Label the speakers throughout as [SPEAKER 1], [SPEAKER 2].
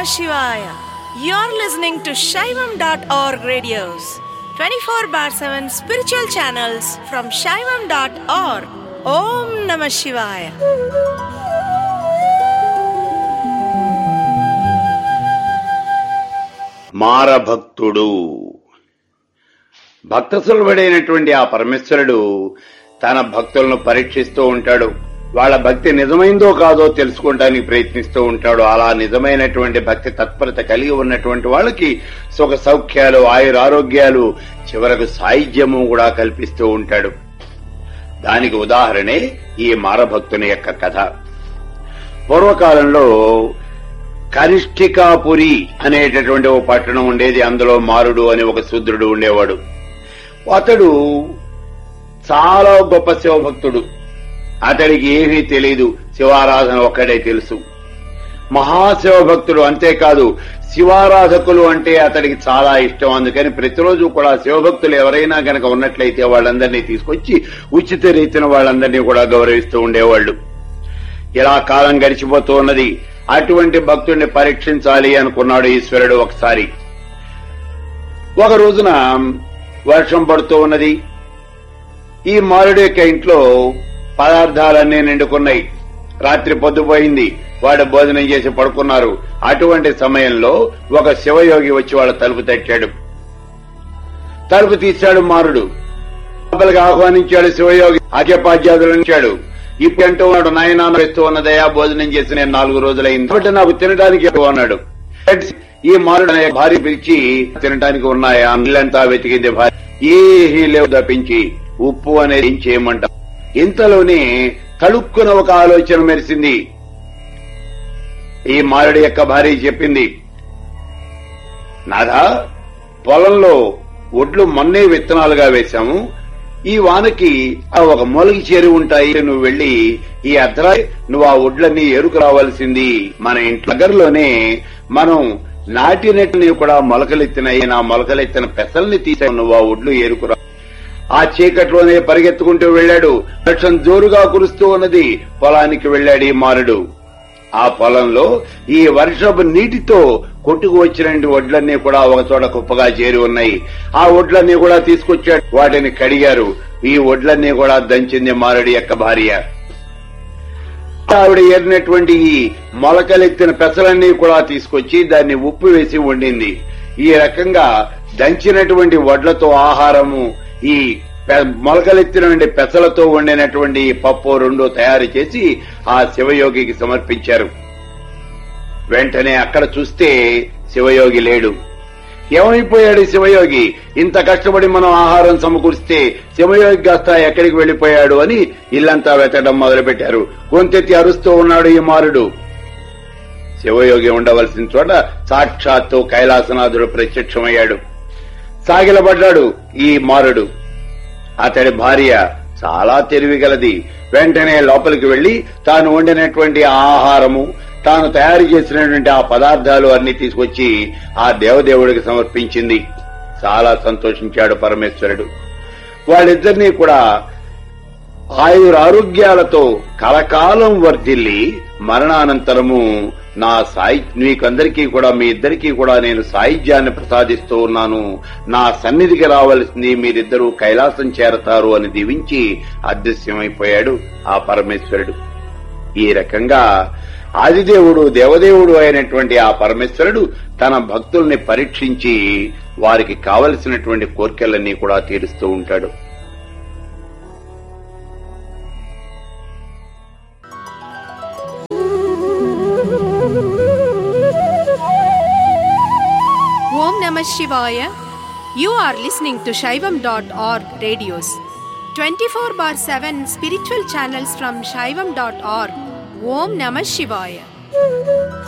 [SPEAKER 1] Shivaya. You're listening to Shaivam.org radios, 24 bar 7 spiritual channels from Shaivam.org. Om Namah Shivaya.
[SPEAKER 2] మారభక్తుడు భక్తసులభుడైనటువంటి ఆ పరమేశ్వరుడు తన భక్తులను పరీక్షిస్తూ ఉంటాడు వాళ్ళ భక్తి నిజమైందో కాదో తెలుసుకోవడానికి ప్రయత్నిస్తూ ఉంటాడు అలా నిజమైనటువంటి భక్తి తత్పరత కలిగి ఉన్నటువంటి వాళ్ళకి సుఖ సౌఖ్యాలు ఆయురారోగ్యాలు చివరకు సాహిత్యము కూడా కల్పిస్తూ ఉంటాడు దానికి ఉదాహరణే ఈ మారభక్తుని యొక్క కథ పూర్వకాలంలో కనిష్ఠికాపురి అనేటటువంటి ఒక పట్టణం ఉండేది అందులో మారుడు అని ఒక శూద్రుడు ఉండేవాడు అతడు చాలా గొప్ప శివభక్తుడు అతడికి ఏమీ తెలియదు శివారాధన ఒక్కడే తెలుసు మహాశివభక్తుడు అంతేకాదు శివారాధకులు అంటే అతడికి చాలా ఇష్టం అందుకని ప్రతిరోజు కూడా శివభక్తులు ఎవరైనా గనక ఉన్నట్లయితే వాళ్ళందరినీ తీసుకొచ్చి ఉచిత రీతిన వాళ్ళందరినీ కూడా గౌరవిస్తూ ఉండేవాళ్ళు ఇలా కాలం గడిచిపోతూ ఉన్నది అటువంటి భక్తుడిని పరీక్షించాలి అనుకున్నాడు ఈశ్వరుడు ఒకసారి ఒక రోజున వర్షం పడుతూ ఉన్నది ఈ మారుడు యొక్క ఇంట్లో పదార్థాలన్నీ నిండుకున్నాయి రాత్రి పొద్దుపోయింది వాడు భోజనం చేసి పడుకున్నారు అటువంటి సమయంలో ఒక శివయోగి వచ్చి వాళ్ళ తలుపు తట్టాడు తలుపు తీశాడు మారుడు లోపలికి ఆహ్వానించాడు శివయోగి అఖ్యపాధ్యాదులు ఇచ్చాడు ఇప్పుడు అంటూ ఉన్నాడు నాయన వేస్తూ ఉన్నదయా భోజనం చేసి నేను నాలుగు రోజులైంది కాబట్టి నాకు తినడానికి ఎక్కువ అన్నాడు ఈ మారుడు అనే భార్య పిలిచి తినడానికి ఉన్నాయా ఇల్లంతా వెతికింది భార్య ఏహీ లేవు తప్పించి ఉప్పు అనేది ఏం చేయమంట ఇంతలోనే తడుక్కున ఒక ఆలోచన మెరిసింది ఈ మారుడి యొక్క భార్య చెప్పింది నాదా పొలంలో ఒడ్లు మొన్నే విత్తనాలుగా వేశాము ఈ వానకి ఆ ఒక మొలకి చేరి ఉంటాయి నువ్వు వెళ్లి ఈ అర్ధరా నువ్వు ఆ ఒడ్లన్నీ ఏరుకు రావాల్సింది మన ఇంటి దగ్గరలోనే మనం నాటినట్టుని కూడా మొలకలెత్తినాయి నా మొలకలెత్తిన పెసల్ని తీసావు నువ్వు ఆ ఒడ్లు ఏరుకురా ఆ చీకట్లోనే పరిగెత్తుకుంటూ వెళ్ళాడు వర్షం జోరుగా కురుస్తూ ఉన్నది పొలానికి వెళ్ళాడు ఈ మారుడు ఆ పొలంలో ఈ వర్షపు నీటితో కొట్టుకు వచ్చిన వడ్లన్నీ కూడా ఒక చోట కుప్పగా చేరి ఉన్నాయి ఆ వడ్లన్నీ కూడా తీసుకొచ్చాడు వాటిని కడిగారు ఈ వడ్లన్నీ కూడా దంచింది మారుడి యొక్క భార్య ఆవిడ ఏరినటువంటి ఈ మొలకలెత్తిన పెసలన్నీ కూడా తీసుకొచ్చి దాన్ని ఉప్పు వేసి వండింది ఈ రకంగా దంచినటువంటి వడ్లతో ఆహారము ఈ పె- మొలకలెత్తినటువంటి పెసలతో వండినటువంటి ఈ పప్పు రెండు తయారు చేసి ఆ శివయోగికి సమర్పించారు వెంటనే అక్కడ చూస్తే శివయోగి లేడు ఏమైపోయాడు ఈ శివయోగి ఇంత కష్టపడి మనం ఆహారం సమకూరిస్తే శివయోగి కాస్త ఎక్కడికి వెళ్లిపోయాడు అని ఇల్లంతా వెతకడం మొదలుపెట్టారు గొంతెత్తి అరుస్తూ ఉన్నాడు ఈ మారుడు శివయోగి ఉండవలసిన చోట సాక్షాత్తు కైలాసనాథుడు ప్రత్యక్షమయ్యాడు సాగిలపడ్డాడు ఈ మారుడు అతడి భార్య చాలా తెలివిగలది వెంటనే లోపలికి వెళ్లి తాను వండినటువంటి ఆ ఆహారము తాను తయారు చేసినటువంటి ఆ పదార్థాలు అన్ని తీసుకొచ్చి ఆ దేవదేవుడికి సమర్పించింది చాలా సంతోషించాడు పరమేశ్వరుడు వాళ్ళిద్దరినీ కూడా ఆయురారోగ్యాలతో కలకాలం వర్ధిల్లి మరణానంతరము నా సాయి మీకందరికీ కూడా మీ ఇద్దరికీ కూడా నేను సాహిత్యాన్ని ప్రసాదిస్తూ ఉన్నాను నా సన్నిధికి రావలసింది మీరిద్దరూ కైలాసం చేరతారు అని దీవించి అదృశ్యమైపోయాడు ఆ పరమేశ్వరుడు ఈ రకంగా ఆదిదేవుడు దేవదేవుడు అయినటువంటి ఆ పరమేశ్వరుడు తన భక్తుల్ని పరీక్షించి వారికి కావలసినటువంటి కోర్కెలన్నీ కూడా తీరుస్తూ ఉంటాడు
[SPEAKER 1] Om Namah Shivaya. You are listening to Shaivam.org radios. 24 bar 7 spiritual channels from Shaivam.org. Om Namah Shivaya.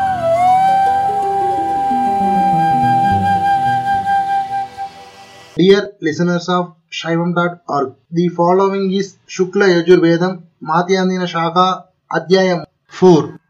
[SPEAKER 3] Dear listeners of Shaivam.org, the following is Shukla Yajurvedam Madhyandina Shaka Adhyayam 4